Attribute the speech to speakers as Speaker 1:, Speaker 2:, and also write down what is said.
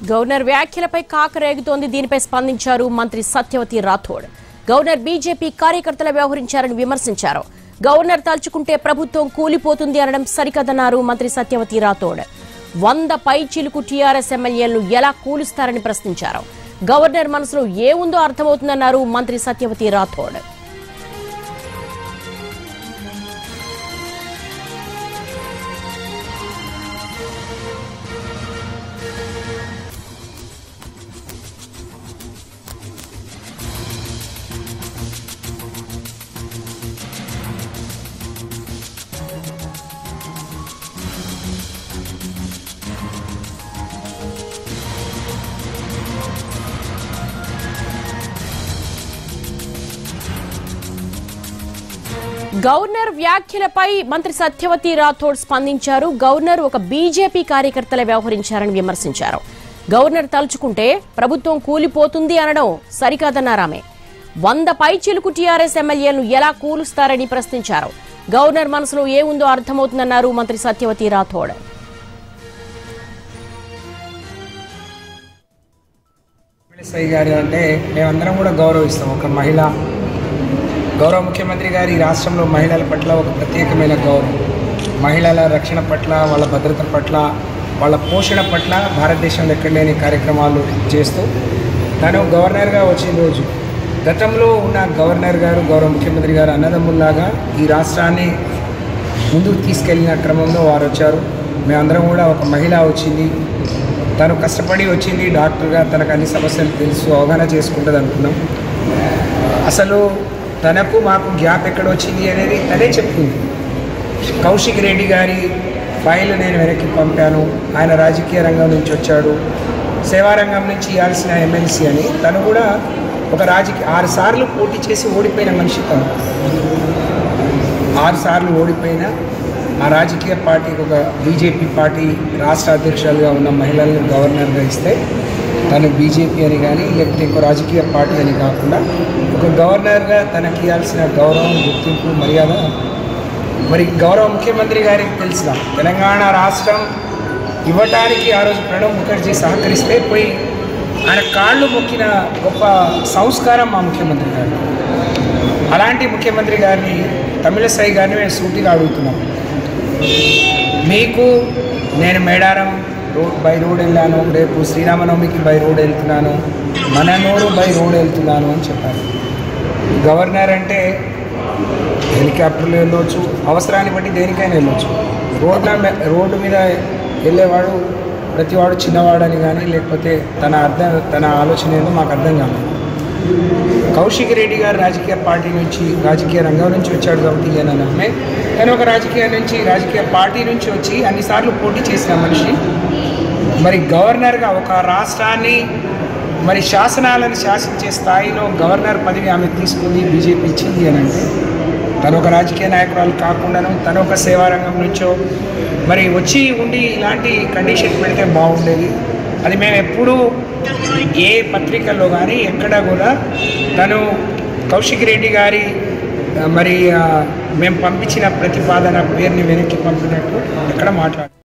Speaker 1: governor వ్యాఖ్యలపై కాకరేగుతోంది దీనిపై స్పందించారు మంత్రి సత్యవతి రాథోడ్ గవర్నర్ బీజేపీ కార్యకర్తలు వ్యవహరించారని విమర్శించారు గవర్నర్ తలుచుకుంటే ప్రభుత్వం కూలిపోతుంది అనడం సరికదన్నారు మంత్రి సత్యవతి రాథోడ్ వంద పై చిలుకు టీఆర్ఎస్ ఎమ్మెల్యేలను ఎలా కూలుస్తారని ప్రశ్నించారు గవర్నర్ మనసులో ఏముందో అర్థమవుతుందన్నారు మంత్రి సత్యవతి రాథోడ్ గవర్నర్ వ్యాఖ్యలపై మంత్రి సత్యవతి రాథోడ్ స్పందించారు గవర్నర్ ఒక బీజేపీ కార్యకర్తల వ్యవహరించారని విమర్శించారు గవర్నర్ తలుచుకుంటే ప్రభుత్వం కూలిపోతుంది అనడం సరికాదన్నారామె వంద పై చిలుకు టీఆర్ఎస్ ఎమ్మెల్యేలను ఎలా కూలుస్తారని ప్రశ్నించారు గవర్నర్ మనసులో ఏముందో అర్థమవుతుందన్నారు మంత్రి సత్యవతి రాథోడ్
Speaker 2: తమిళిసై గారు అంటే మేమందరం కూడా గౌరవిస్తాం ఒక మహిళ గౌరవ ముఖ్యమంత్రి గారి ఈ రాష్ట్రంలో మహిళల పట్ల ఒక ప్రత్యేకమైన గౌరవం మహిళల రక్షణ పట్ల వాళ్ళ భద్రత పట్ల వాళ్ళ పోషణ పట్ల భారతదేశంలో ఎక్కడ లేని కార్యక్రమాలు చేస్తూ తను గవర్నర్గా వచ్చిన రోజు గతంలో ఉన్న గవర్నర్ గారు గౌరవ ముఖ్యమంత్రి గారు అన్నదమ్ముల్లాగా ఈ రాష్ట్రాన్ని ముందుకు తీసుకెళ్లిన క్రమంలో వారు వచ్చారు మేమందరం కూడా ఒక మహిళ వచ్చింది తను కష్టపడి వచ్చింది డాక్టర్గా తనకు అన్ని సమస్యలు తెలుసు అవగాహన చేసుకుంటుంది అనుకున్నాం అసలు తనకు మాకు గ్యాప్ ఎక్కడ వచ్చింది అనేది తనే చెప్తుంది కౌశిక్ రెడ్డి గారి ఫైల్ నేను వెనక్కి పంపాను ఆయన రాజకీయ రంగం నుంచి వచ్చాడు సేవారంగం నుంచి ఇవ్వాల్సిన ఎమ్మెల్సీ అని తను కూడా ఒక రాజకీయ ఆరు సార్లు పోటీ చేసి ఓడిపోయిన మనిషి తను ఆరు సార్లు ఓడిపోయిన ఆ రాజకీయ పార్టీకి ఒక బీజేపీ పార్టీ రాష్ట్ర అధ్యక్షులుగా ఉన్న మహిళలను గవర్నర్గా ఇస్తే తను బీజేపీ అని కానీ లేకపోతే ఇంకో రాజకీయ పార్టీ అని కాకుండా ఒక గవర్నర్గా తనకి ఇవ్వాల్సిన గౌరవం గుర్తింపు మర్యాద మరి గౌరవ ముఖ్యమంత్రి గారికి తెలిసిన తెలంగాణ రాష్ట్రం ఇవ్వటానికి ఆ రోజు ప్రణబ్ ముఖర్జీ సహకరిస్తే పోయి ఆయన కాళ్ళు మొక్కిన గొప్ప సంస్కారం మా ముఖ్యమంత్రి గారు అలాంటి ముఖ్యమంత్రి గారిని తమిళసై గారిని మేము సూటిగా అడుగుతున్నాం మీకు నేను మేడారం రోడ్ బై రోడ్ వెళ్ళాను రేపు శ్రీరామనవమికి బై రోడ్ వెళ్తున్నాను మననూరు బై రోడ్ వెళ్తున్నాను అని చెప్పారు గవర్నర్ అంటే హెలికాప్టర్లో వెళ్ళవచ్చు అవసరాన్ని బట్టి దేనికైనా వెళ్ళవచ్చు రోడ్ల మీ- రోడ్డు మీద వెళ్ళేవాడు ప్రతివాడు చిన్నవాడని కానీ లేకపోతే తన అర్థం తన ఆలోచన ఏదో మాకు అర్థం కాలేదు కౌశిక్ రెడ్డి గారు రాజకీయ పార్టీ నుంచి రాజకీయ రంగం నుంచి వచ్చాడు కాబట్టి ఈయన నమ్మే కానీ ఒక రాజకీయ నుంచి రాజకీయ పార్టీ నుంచి వచ్చి అన్నిసార్లు పోటీ చేసిన మనిషి మరి గవర్నర్గా ఒక రాష్ట్రాన్ని మరి శాసనాలను శాసించే స్థాయిలో గవర్నర్ పదవి ఆమె తీసుకుంది బీజేపీ ఇచ్చింది అని అంటే తను ఒక రాజకీయ నాయకురాలు కాకుండాను తను ఒక సేవారంగం నుంచో మరి వచ్చి ఉండి ఇలాంటి కండిషన్ పెడితే బాగుండేది అది మేము ఎప్పుడూ ఏ పత్రికల్లో కానీ ఎక్కడా కూడా తను కౌశిక్ రెడ్డి గారి ఆ, మరి ఆ, మేము పంపించిన ప్రతిపాదన పేరుని వెనక్కి పంపినట్టు ఎక్కడ మాట్లాడు